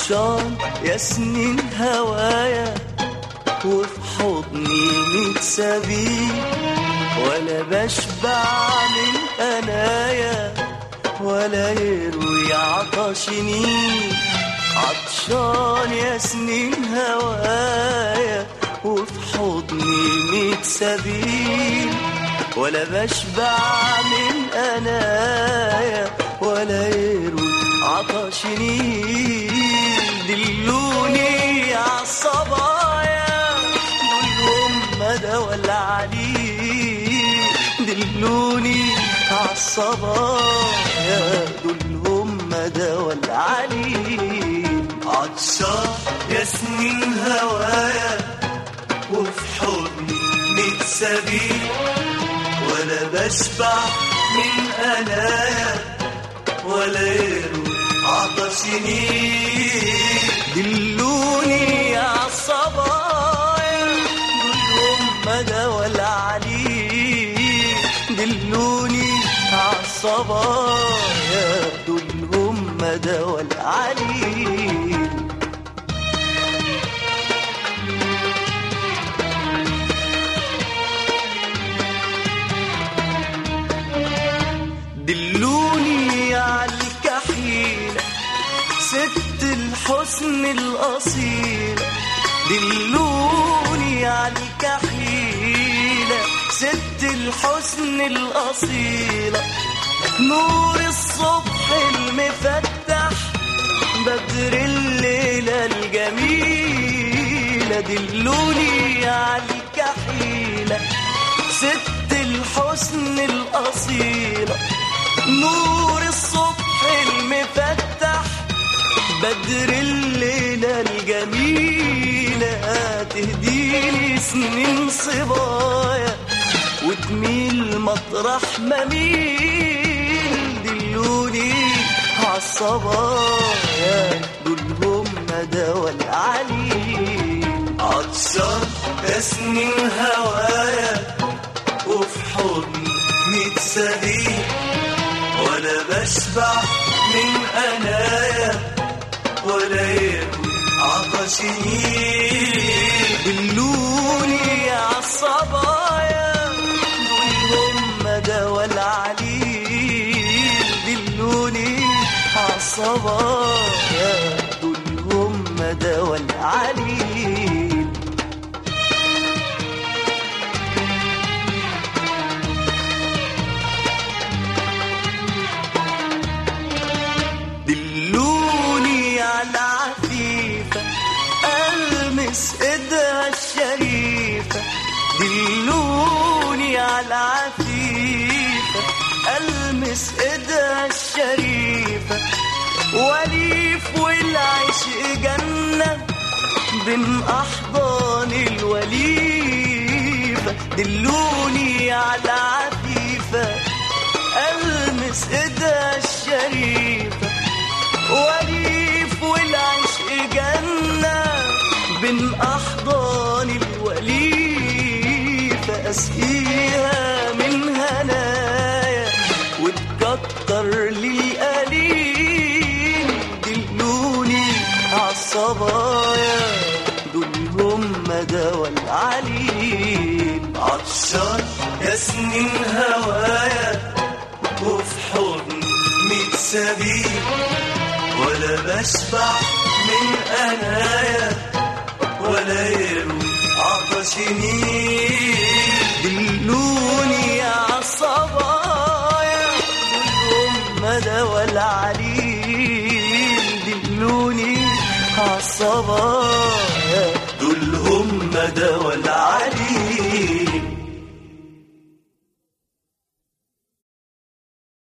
عطشان يا سنين هوايا وفي حضني ميت سبيل ولا بشبع من أنايا ولا يروي عطشني عطشان يا سنين هوايا وفي حضني ميت سبيل ولا بشبع من أنايا ولا يروي عطشني دلوني عالصبايا دول هم دوا العليل دلوني عالصبايا دول هم دوا العليل عطشان يا سنين هوايا وفي حضني ميت سبيل ولا بشبع من أنايا ولا يروي عطشني دلوني عالصبايا دول هم دوا العليل دلوني عالصبايا دول هم دوا العليل دلوني عالكحيلة ست الحسن الأصيلة دلوني عالكحيلة ست الحسن الأصيلة نور الصبح المفتح بدر الليلة الجميلة دلوني عالكحيلة ست الحسن الأصيلة نور الصبح المفتح بدر الليلة الجميلة تهديني سنين صبايا وتميل مطرح ما ميل دلوني عالصبايا دول هم دوا العليل عطشان يا سنين هوايا وفي حضني ميت سبيل ولا بشبع من أنايا ولا يروي عطشي دلوني عالصبايا دول هم دوا العليل دلوني عالصبايا دول هم دوا العليل دلوني على عفيفة ألمس إيدها الشريفة دلوني على عفيفة ألمس إيدها الشريفة وليف والعشق جنة بين أحضان الوليفة دلوني على عفيفة ألمس إيدها الشريفة وليف والعشق جنة بين أحضان الوليفة أسقيها من هنايا وتكتر لي قليل دلوني عالصبايا دول هم دوا العليل عطشان يا سنين هوايا وفي حضن ميت سبيل ولا بشبع من أنايا ولا يروي عطشني دلوني عالصبايا دول هم دوا العليل دلوني عالصبايا دول هم دوا العليل